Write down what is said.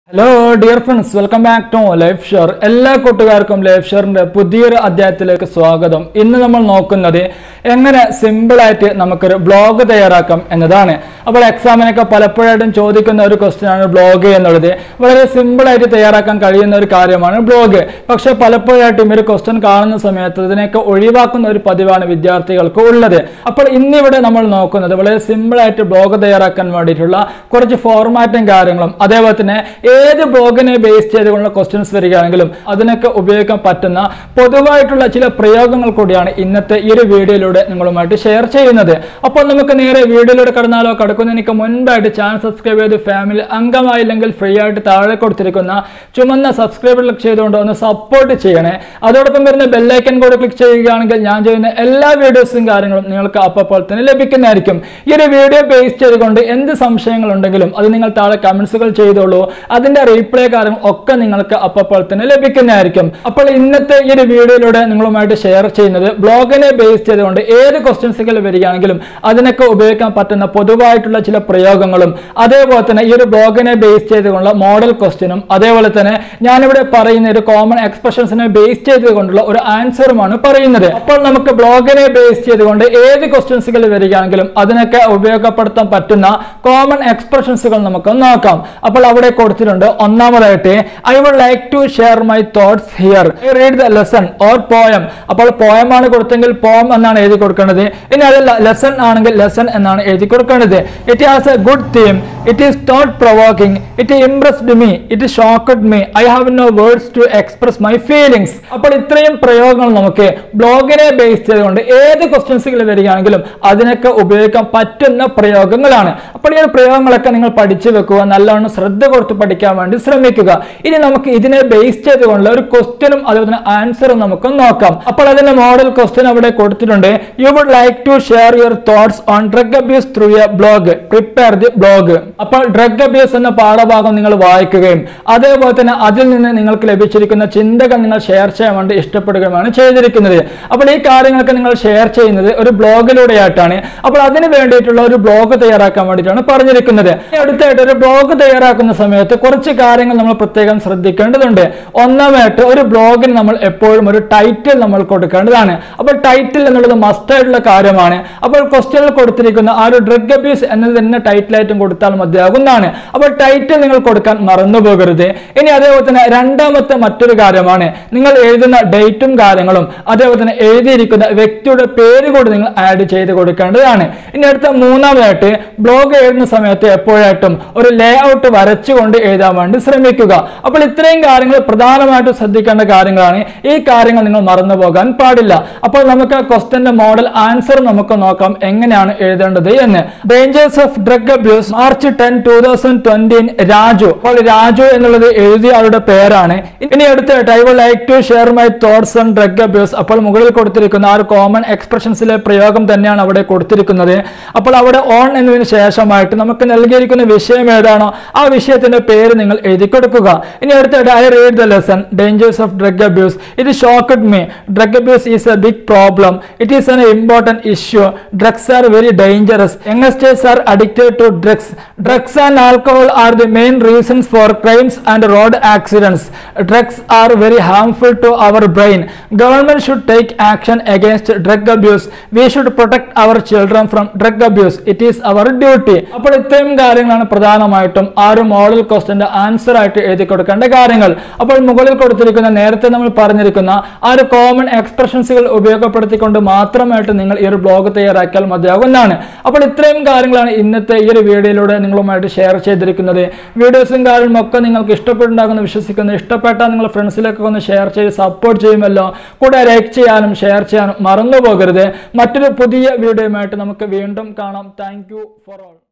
hello dear friends welcome back to life share എല്ലാ കൂട്ടുകാർക്കും life ഷെയറിന്റെ പുതിയൊരു അധ്യായത്തിലേക്ക് സ്വാഗതം ഇന്ന് നമ്മൾ നോക്കുന്നത് എങ്ങനെ സിമ്പിൾ ആയിട്ട് നമുക്കൊരു ബ്ലോഗ് തയ്യാറാക്കാം എന്നതാണ് അപ്പോൾ എക്സാമിനൊക്കെ പലപ്പോഴായിട്ടും ചോദിക്കുന്ന ഒരു ക്വസ്റ്റ്യൻ ആണ് ബ്ലോഗ് എന്നുള്ളത് വളരെ സിമ്പിൾ ആയിട്ട് തയ്യാറാക്കാൻ കഴിയുന്ന ഒരു കാര്യമാണ് ബ്ലോഗ് പക്ഷെ പലപ്പോഴായിട്ടും ഈ ഒരു ക്വസ്റ്റ്യൻ കാണുന്ന സമയത്ത് ഇതിനെയൊക്കെ ഒഴിവാക്കുന്ന ഒരു പതിവാണ് വിദ്യാർത്ഥികൾക്ക് ഉള്ളത് അപ്പോൾ ഇന്നിവിടെ നമ്മൾ നോക്കുന്നത് വളരെ സിമ്പിൾ ആയിട്ട് ബ്ലോഗ് തയ്യാറാക്കാൻ വേണ്ടിയിട്ടുള്ള കുറച്ച് ഫോർമാറ്റും കാര്യങ്ങളും അതേപോലെ തന്നെ ഏത് ബ്ലോഗിനെ ബേസ് ചെയ്തുകൊണ്ടുള്ള ക്വസ്റ്റ്യൻസ് വരികയാണെങ്കിലും അതിനൊക്കെ ഉപയോഗിക്കാൻ പറ്റുന്ന പൊതുവായിട്ടുള്ള ചില പ്രയോഗങ്ങൾ കൂടിയാണ് ഇന്നത്തെ ഈ ഒരു വീഡിയോയിലൂടെ നിങ്ങളുമായിട്ട് ഷെയർ ചെയ്യുന്നത് അപ്പോൾ നമുക്ക് നേരെ വീഡിയോയിലൂടെ കടന്നാലോ കടക്കുന്നതിന് മുൻപായിട്ട് ചാനൽ സബ്സ്ക്രൈബ് ചെയ്ത് ഫാമിലി അംഗമായില്ലെങ്കിൽ ഫ്രീ ആയിട്ട് താഴെ കൊടുത്തിരിക്കുന്ന ചുമന്ന സബ്സ്ക്രൈബ് ക്ലിക്ക് ചെയ്തുകൊണ്ട് ഒന്ന് സപ്പോർട്ട് ചെയ്യണേ അതോടൊപ്പം വരുന്ന ബെല്ലൈക്കൻ കൂടെ ക്ലിക്ക് ചെയ്യുകയാണെങ്കിൽ ഞാൻ ചെയ്യുന്ന എല്ലാ വീഡിയോസും കാര്യങ്ങളും നിങ്ങൾക്ക് അപ്പോൾ തന്നെ ലഭിക്കുന്നതായിരിക്കും ഈ ഒരു വീഡിയോ ബേസ് ചെയ്തുകൊണ്ട് എന്ത് സംശയങ്ങൾ ഉണ്ടെങ്കിലും അത് നിങ്ങൾ താഴെ കമന്റ്സുകൾ ചെയ്തോളൂ അതിന്റെ റീപ്ലേ കാര്യങ്ങൾ ഒക്കെ നിങ്ങൾക്ക് അപ്പോൾ തന്നെ ലഭിക്കുന്നതായിരിക്കും അപ്പോൾ ഇന്നത്തെ ഈ ഒരു വീഡിയോയിലൂടെ നിങ്ങളുമായിട്ട് ഷെയർ ചെയ്യുന്നത് ബ്ലോഗിനെ ബേസ് ചെയ്തുകൊണ്ട് ഏത് ക്വസ്റ്റ്യൻസുകൾ വരികയാണെങ്കിലും അതിനൊക്കെ ഉപയോഗിക്കാൻ പറ്റുന്ന പൊതുവായിട്ടുള്ള ചില പ്രയോഗങ്ങളും അതേപോലെ തന്നെ ഈ ഒരു ബ്ലോഗിനെ ബേസ് ചെയ്തുകൊണ്ടുള്ള മോഡൽ ക്വസ്റ്റ്യനും അതേപോലെ തന്നെ ഞാനിവിടെ പറയുന്ന ഒരു കോമൺ എക്സ്പ്രഷൻസിനെ ബേസ് ചെയ്തുകൊണ്ടുള്ള ഒരു ആൻസറുമാണ് പറയുന്നത് അപ്പോൾ നമുക്ക് ബ്ലോഗിനെ ബേസ് ചെയ്തുകൊണ്ട് ഏത് ക്വസ്റ്റ്യൻസുകൾ വരികയാണെങ്കിലും അതിനൊക്കെ ഉപയോഗപ്പെടുത്താൻ പറ്റുന്ന കോമൺ എക്സ്പ്രഷൻസുകൾ നമുക്ക് നോക്കാം അപ്പോൾ അവിടെ കൊടുത്തിട്ടുണ്ട് ഒന്നാമതായിട്ട് I would like to share my thoughts here read the lesson or poem അപ്പോൾ പോയം ആണ് കൊടുത്തെങ്കിൽ പോം എന്നാണ് എഴുതി കൊടുക്കേണ്ടത് ഇനി അതല്ല ലെസൺ ആണെങ്കിൽ ലെസൺ എന്നാണ് എഴുതി കൊടുക്കേണ്ടത് it has a good theme it is thought provoking it impressed me it shocked me I have no words to express my feelings അപ്പോൾ ഇത്രയും പ്രയോഗങ്ങൾ നമുക്ക് ബ്ലോഗിനെ ബേസ് ചെയ്തുകൊണ്ട് ഏത് ക്വസ്റ്റ്യൻസുകൾ വരികയാണെങ്കിലും അതിനൊക്കെ ഉപയോഗിക്കാൻ പറ്റുന്ന പ്രയോഗങ്ങളാണ് അപ്പോൾ ഈ ഒരു പ്രയോഗങ്ങളൊക്കെ നിങ്ങൾ പഠിച്ചു വെക്കുക നല്ലവണ്ണം ശ്രദ്ധ കൊടുത്ത് പഠിക്കാൻ വേണ്ടി ശ്രമിക്കുക ഇനി നമുക്ക് ഇതിനെ ബേസ് ചെയ്തുകൊണ്ടുള്ള ഒരു ക്വസ്റ്റ്യനും അതുപോലെ തന്നെ ആൻസറും നമുക്ക് നോക്കാം അപ്പോൾ അതിന്റെ മോഡൽ ക്വസ്റ്റ്യൻ അവിടെ കൊടുത്തിട്ടുണ്ട് you would like to share your thoughts on drug abuse through a blog prepare the blog അപ്പോൾ ഡ്രഗ് അബ്യൂസ് എന്ന പാഠഭാഗം നിങ്ങൾ വായിക്കുകയും അതേപോലെ തന്നെ അതിൽ നിന്ന് നിങ്ങൾക്ക് ലഭിച്ചിരിക്കുന്ന ചിന്തകൾ നിങ്ങൾ ഷെയർ ചെയ്യാൻ വേണ്ടി ഇഷ്ടപ്പെടുകയുമാണ് ചെയ്തിരിക്കുന്നത് അപ്പോൾ ഈ കാര്യങ്ങളൊക്കെ നിങ്ങൾ ഷെയർ ചെയ്യുന്നത് ഒരു ബ്ലോഗിലൂടെയായിട്ടാണ് അപ്പോൾ അതിന് വേണ്ടിയിട്ടുള്ള ഒരു ബ്ലോഗ് തയ്യാറാക്കാൻ വേണ്ടിയിട്ടാണ് പറഞ്ഞിരിക്കുന്നത് ഇനി അടുത്തായിട്ട് ഒരു ബ്ലോഗ് തയ്യാറാക്കുന്ന സമയത്ത് കുറച്ച് കാര്യങ്ങൾ നമ്മൾ പ്രത്യേകം ശ്രദ്ധിക്കേണ്ടതുണ്ട് ഒന്നാമായിട്ട് ഒരു ബ്ലോഗിന് നമ്മൾ എപ്പോഴും ഒരു ടൈറ്റിൽ നമ്മൾ കൊടുക്കേണ്ടതാണ് അപ്പോൾ ടൈറ്റിൽ എന്നുള്ളത് മസ്റ്റ് ആയിട്ടുള്ള കാര്യമാണ് അപ്പോൾ ക്വസ്റ്റ്യനിൽ കൊടുത്തിരിക്കുന്ന ആ ഒരു ഡ്രഗ് അബ്യൂസ് എന്നത് തന്നെ ടൈറ്റിലായിട്ടും കൊടുത്താൽ മതിയാകുന്നതാണ് അപ്പോൾ ടൈറ്റിൽ നിങ്ങൾ കൊടുക്കാൻ മറന്നു പോകരുത് ഇനി അതേപോലെ തന്നെ രണ്ടാമത്തെ മറ്റൊരു കാര്യമാണ് നിങ്ങൾ എഴുതുന്ന ഡേറ്റും കാര്യങ്ങളും അതേപോലെ തന്നെ എഴുതിയിരിക്കുന്ന വ്യക്തിയുടെ പേര് കൂടി നിങ്ങൾ ആഡ് ചെയ്ത് കൊടുക്കേണ്ടതാണ് ഇനി അടുത്ത മൂന്നാമതായിട്ട് ബ്ലോഗ് എഴുതുന്ന സമയത്ത് എപ്പോഴായിട്ടും ഒരു ലേ ഔട്ട് വരച്ചുകൊണ്ട് എഴുതാൻ വേണ്ടി ശ്രമിക്കുക അപ്പോൾ ഇത്രയും കാര്യങ്ങൾ പ്രധാനമായിട്ടും ശ്രദ്ധിക്കേണ്ട കാര്യങ്ങളാണ് ഈ കാര്യങ്ങൾ നിങ്ങൾ മറന്നു പോകാൻ പാടില്ല അപ്പോൾ നമുക്ക് ക്വസ്റ്റ്യന്റെ മോഡൽ ആൻസർ നമുക്ക് നോക്കാം എങ്ങനെയാണ് എഴുതേണ്ടത് എന്ന് dangers of drug abuse March ten two thousand twenty Raju അപ്പോൾ രാജു എന്നുള്ളത് എഴുതിയ ആളുടെ പേരാണ് ഇനി അടുത്തായിട്ട് I would like to share my thoughts on drug abuse അപ്പോൾ മുകളിൽ കൊടുത്തിരിക്കുന്ന ആ ഒരു കോമൺ എക്സ്പ്രഷൻസിലെ പ്രയോഗം തന്നെയാണ് അവിടെ കൊടുത്തിരിക്കുന്നത് അപ്പോൾ അവിടെ ഓൺ എന്നതിന് ശേഷമായിട്ട് നമുക്ക് നൽകിയിരിക്കുന്ന വിഷയം ഏതാണോ ആ വിഷയത്തിന്റെ പേര് നിങ്ങൾ എഴുതി കൊടുക്കുക ഇനി അടുത്തായിട്ട് I read the lesson dangers of drug abuse it shocked me drug abuse is a big problem it is an important issue drugs are very dangerous youngsters are addicted to drugs drugs and alcohol are the main reasons for crimes and road accidents drugs are very harmful to our brain government should take action against drug abuse we should protect our children from drug abuse it is our duty അപ്പോൾ ഇത്രയും കാര്യങ്ങളാണ് പ്രധാനമായിട്ടും ആ ഒരു model ക്വസ്റ്റന്റെ answer ആയിട്ട് എഴുതി കൊടുക്കേണ്ട കാര്യങ്ങൾ അപ്പോൾ മുകളിൽ കൊടുത്തിരിക്കുന്ന നേരത്തെ നമ്മൾ പറഞ്ഞിരിക്കുന്ന ആ ഒരു കോമൺ എക്സ്പ്രഷൻസുകൾ ഉപയോഗപ്പെടുത്തിക്കൊണ്ട് മാത്രമായിട്ട് നിങ്ങൾ ഈ ഒരു ബ്ലോഗ് തയ്യാറാക്കിയാൽ മതിയാകുന്നതാണ് അപ്പോൾ ഇത്രയും കാര്യങ്ങളാണ് ഇന്നത്തെ ഈ ഒരു വീഡിയോയിലൂടെ നിങ്ങളുമായിട്ട് ഷെയർ ചെയ്തിരിക്കുന്നത് വീഡിയോസും കാര്യങ്ങളും ഒക്കെ നിങ്ങൾക്ക് ഇഷ്ടപ്പെട്ടുണ്ടാകുന്ന വിശ്വസിക്കുന്നു ഇഷ്ടപ്പെട്ടാൽ നിങ്ങൾ ഫ്രണ്ട്സിലേക്കൊക്കെ ഒന്ന് ഷെയർ ചെയ്ത് സപ്പോർട്ട് ചെയ്യുമല്ലോ കൂടെ ലൈക്ക് ചെയ്യാനും ഷെയർ ചെയ്യാനും മറന്നു പോകരുത് മറ്റൊരു പുതിയ വീഡിയോയുമായിട്ട് നമുക്ക് വീണ്ടും കാണാം താങ്ക് ഫോർ ഓൾ